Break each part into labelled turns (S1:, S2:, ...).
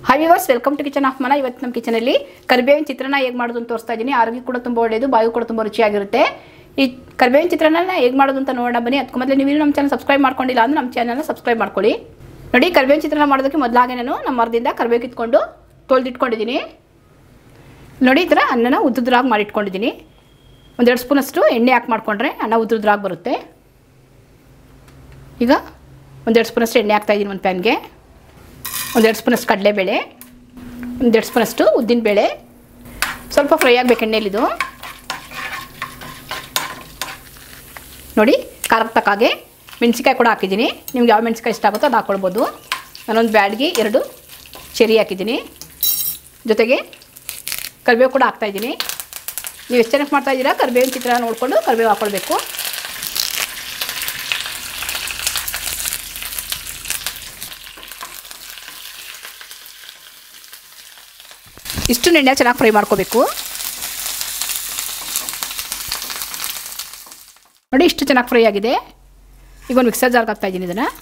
S1: hi viewers welcome to kitchen of ಮನ ಇವತ್ತು ನಮ್ಮ ಕಿಚನಲ್ಲಿ ಕರಿಬೇವಿನ ಚಿತ್ರಾನ್ನ ಹೇಗೆ ಮಾಡೋದು ಅಂತ ತೋರಿಸ್ತಾ ಇದ್ದೀನಿ ಆರೋಗ್ಯ ಕೂಡ ತುಂಬ ಒಳ್ಳೆಯದು ಬಾಯು ಕೂಡ ತುಂಬ ರುಚಿಯಾಗಿರುತ್ತೆ ಈ ಕರಿಬೇವಿನ ಚಿತ್ರಾನ್ನ ಹೇಗೆ ಮಾಡೋದು ಅಂತ ನೋಡೋಣ ಬನ್ನಿ ಅದಕ್ಕೆ ಮೊದಲು ನೀವು ನಮ್ಮ ಚಾನಲ್ ಸಬ್ಸ್ಕ್ರೈಬ್ ಮಾಡ್ಕೊಂಡಿಲ್ಲ ಅಂದ್ರೆ ನಮ್ಮ ಚಾನಲ್ನ ಸಬ್ಸ್ಕ್ರೈಬ್ ಮಾಡ್ಕೊಳ್ಳಿ ನೋಡಿ ಕರಿಬೇವಿನ ಚಿತ್ರಾನ್ನ ಮಾಡೋದಕ್ಕೆ ಮೊದಲಾಗೆ ನಾನು ನಮ್ಮ ಮರದಿಂದ ಕರಿಬೇವು ಕಿತ್ಕೊಂಡು ತೊಳೆದಿಟ್ಕೊಂಡಿದ್ದೀನಿ ನೋಡಿ ಈ ಥರ ಅನ್ನನ ಉದ್ದುದ್ರಾಗಿ ಮಾಡಿಟ್ಕೊಂಡಿದ್ದೀನಿ ಒಂದೆರಡು ಸ್ಪೂನಷ್ಟು ಎಣ್ಣೆ ಹಾಕಿ ಮಾಡಿಕೊಂಡ್ರೆ ಅನ್ನ ಉದ್ದುದ್ರಾಗಿ ಬರುತ್ತೆ ಈಗ ಒಂದೆರಡು ಸ್ಪೂನಷ್ಟು ಎಣ್ಣೆ ಹಾಕ್ತಾಯಿದ್ದೀನಿ ಒಂದು ಪ್ಯಾನ್ಗೆ ಒಂದೆರಡು ಸ್ಪೂನಷ್ಟು ಕಡಲೆಬೇಳೆ ಒಂದೆರಡು ಸ್ಪೂನಷ್ಟು ಉದ್ದಿನಬೇಳೆ ಸ್ವಲ್ಪ ಫ್ರೈ ಆಗಬೇಕು ಎಣ್ಣೆಲಿದು ನೋಡಿ ಖಾರಕ್ಕೆ ತಕ್ಕಾಗೆ ಮೆಣಸಿಕಾಯಿ ಕೂಡ ಹಾಕಿದ್ದೀನಿ ನಿಮ್ಗೆ ಯಾವ ಮೆಣಸಿಕಾಯಿ ಇಷ್ಟ ಆಗುತ್ತೋ ಅದು ಹಾಕ್ಕೊಳ್ಬೋದು ನಾನೊಂದು ಬ್ಯಾಡ್ಗೆ ಎರಡು ಚೆರಿ ಹಾಕಿದ್ದೀನಿ ಜೊತೆಗೆ ಕರಿಬೇವು ಕೂಡ ಹಾಕ್ತಾಯಿದ್ದೀನಿ ನೀವು ಎಷ್ಟು ಜನಕ್ಕೆ ಮಾಡ್ತಾಯಿದ್ದೀರಾ ಕರಿಬೇವಿನ ಚಿತ್ರ ನೋಡಿಕೊಂಡು ಕರಿಬೇವು ಹಾಕ್ಕೊಳ್ಬೇಕು ಇಷ್ಟು ಎಣ್ಣೆ ಚೆನ್ನಾಗಿ ಫ್ರೈ ಮಾಡ್ಕೋಬೇಕು ನೋಡಿ ಇಷ್ಟು ಚೆನ್ನಾಗಿ ಫ್ರೈ ಆಗಿದೆ ಈಗ ಒಂದು ಮಿಕ್ಸರ್ ಜಾರ್ಗೆ ಹಾಕ್ತಾ ಇದ್ದೀನಿ ಇದನ್ನು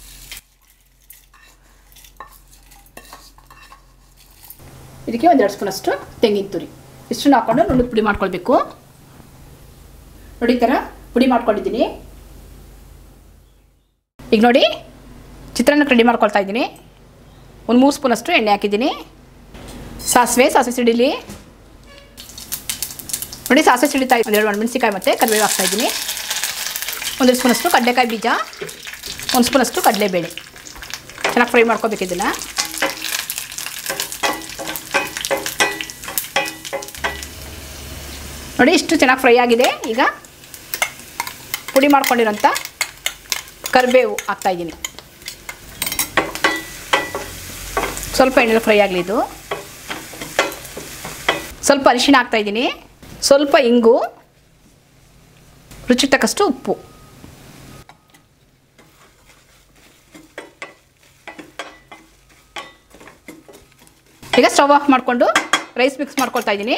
S1: ಇದಕ್ಕೆ ಒಂದೆರಡು ಸ್ಪೂನಷ್ಟು ತೆಂಗಿನ ತುರಿ ಇಷ್ಟನ್ನು ಹಾಕ್ಕೊಂಡು ನುಣ್ಣಗೆ ಪುಡಿ ಮಾಡ್ಕೊಳ್ಬೇಕು ನೋಡಿ ಈ ಥರ ಪುಡಿ ಮಾಡ್ಕೊಂಡಿದ್ದೀನಿ ಈಗ ನೋಡಿ ಚಿತ್ರಾನ್ನಕ್ಕೆ ರೆಡಿ ಮಾಡ್ಕೊಳ್ತಾ ಇದ್ದೀನಿ ಒಂದು ಮೂರು ಸ್ಪೂನಷ್ಟು ಎಣ್ಣೆ ಹಾಕಿದ್ದೀನಿ ಸಾಸಿವೆ ಸಾಸಿವೆ ಸಿಡಿಲಿ ನೋಡಿ ಸಾಸಿವೆ ಸಿಡಿತಾ ಇದ್ದೀನಿ ಒಂದೆರಡು ಒಣಮೆಣಸಿಕಾಯಿ ಮತ್ತು ಕರಿಬೇವು ಹಾಕ್ತಾಯಿದ್ದೀನಿ ಒಂದು ಸ್ಪೂನಷ್ಟು ಕಡಲೆಕಾಯಿ ಬೀಜ ಒಂದು ಸ್ಪೂನಷ್ಟು ಕಡಲೆಬೇಳೆ ಚೆನ್ನಾಗಿ ಫ್ರೈ ಮಾಡ್ಕೋಬೇಕು ಇದನ್ನು ನೋಡಿ ಇಷ್ಟು ಚೆನ್ನಾಗಿ ಫ್ರೈ ಆಗಿದೆ ಈಗ ಪುಡಿ ಮಾಡ್ಕೊಂಡಿರೋಂಥ ಕರಿಬೇವು ಹಾಕ್ತಾಯಿದ್ದೀನಿ ಸ್ವಲ್ಪ ಎಣ್ಣೆ ಫ್ರೈ ಆಗಲಿ ಇದು ಸ್ವಲ್ಪ ಅರಿಶಿಣ ಹಾಕ್ತಾಯಿದ್ದೀನಿ ಸ್ವಲ್ಪ ಇಂಗು ರುಚಿ ತಕ್ಕಷ್ಟು ಉಪ್ಪು ಈಗ ಸ್ಟವ್ ಆಫ್ ಮಾಡಿಕೊಂಡು ರೈಸ್ ಮಿಕ್ಸ್ ಮಾಡ್ಕೊಳ್ತಾ ಇದ್ದೀನಿ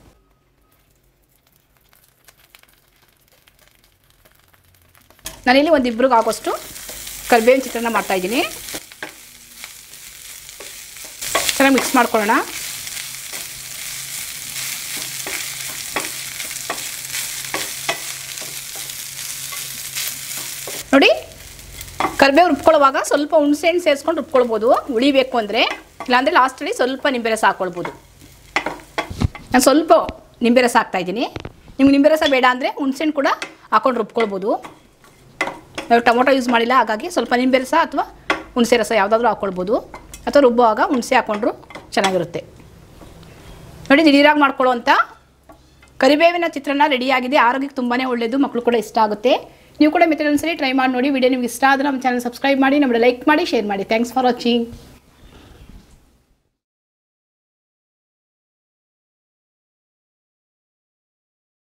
S1: ನಾನಿಲ್ಲಿ ಒಂದು ಇಬ್ರಿಗೆ ಆಗೋಷ್ಟು ಕರಿಬೇವಿನ ಚಿತ್ರಾನ್ನ ಮಾಡ್ತಾಯಿದ್ದೀನಿ ಚೆನ್ನಾಗಿ ಮಿಕ್ಸ್ ಮಾಡ್ಕೊಳ್ಳೋಣ ನೋಡಿ ಕರಿಬೇವು ರುಬ್ಕೊಳ್ಳುವಾಗ ಸ್ವಲ್ಪ ಹುಣಸೆಹಣ್ಣು ಸೇರಿಸ್ಕೊಂಡು ರುಬ್ಕೊಳ್ಬೋದು ಉಳಿಬೇಕು ಅಂದರೆ ಇಲ್ಲಾಂದರೆ ಲಾಸ್ಟಲ್ಲಿ ಸ್ವಲ್ಪ ನಿಂಬೆ ರಸ ಹಾಕ್ಕೊಳ್ಬೋದು ನಾನು ಸ್ವಲ್ಪ ನಿಂಬೆ ರಸ ಹಾಕ್ತಾಯಿದ್ದೀನಿ ನಿಮ್ಗೆ ನಿಂಬೆ ರಸ ಬೇಡ ಅಂದರೆ ಹುಣಸೆಹಣ್ಣು ಕೂಡ ಹಾಕೊಂಡು ರುಬ್ಕೊಳ್ಬೋದು ನಾವು ಟೊಮೊಟೊ ಯೂಸ್ ಮಾಡಿಲ್ಲ ಹಾಗಾಗಿ ಸ್ವಲ್ಪ ನಿಂಬೆ ರಸ ಅಥವಾ ಹುಣಸೆ ರಸ ಯಾವುದಾದ್ರೂ ಹಾಕ್ಕೊಳ್ಬೋದು ಅಥವಾ ರುಬ್ಬುವಾಗ ಹುಣಸೆ ಹಾಕ್ಕೊಂಡ್ರು ಚೆನ್ನಾಗಿರುತ್ತೆ ನೋಡಿ ದಿಢೀರಾಗಿ ಮಾಡ್ಕೊಳ್ಳೋವಂಥ ಕರಿಬೇವಿನ ಚಿತ್ರಾನ್ನ ರೆಡಿಯಾಗಿದೆ ಆರೋಗ್ಯಕ್ಕೆ ತುಂಬಾ ಒಳ್ಳೆಯದು ಮಕ್ಕಳು ಕೂಡ ಇಷ್ಟ ಆಗುತ್ತೆ ನೀವು ಕೂಡ ಮಿತ್ರ ಒಂದ್ಸರಿ ಟ್ರೈ ಮಾಡಿ ನೋಡಿ ವಿಡಿಯೋ ನಿಮ್ಗೆ ಇಷ್ಟ ಆದರೆ ನಮ್ಮ ಚಾನಲ್ ಸಬ್ಸ್ಕ್ರೈಬ್ ಮಾಡಿ ನಮ್ಮನ್ನ ಲೈಕ್ ಮಾಡಿ ಶೇರ್ ಮಾಡಿ ಥ್ಯಾಂಕ್ಸ್ ಫಾರ್ ವಾಚಿಂಗ್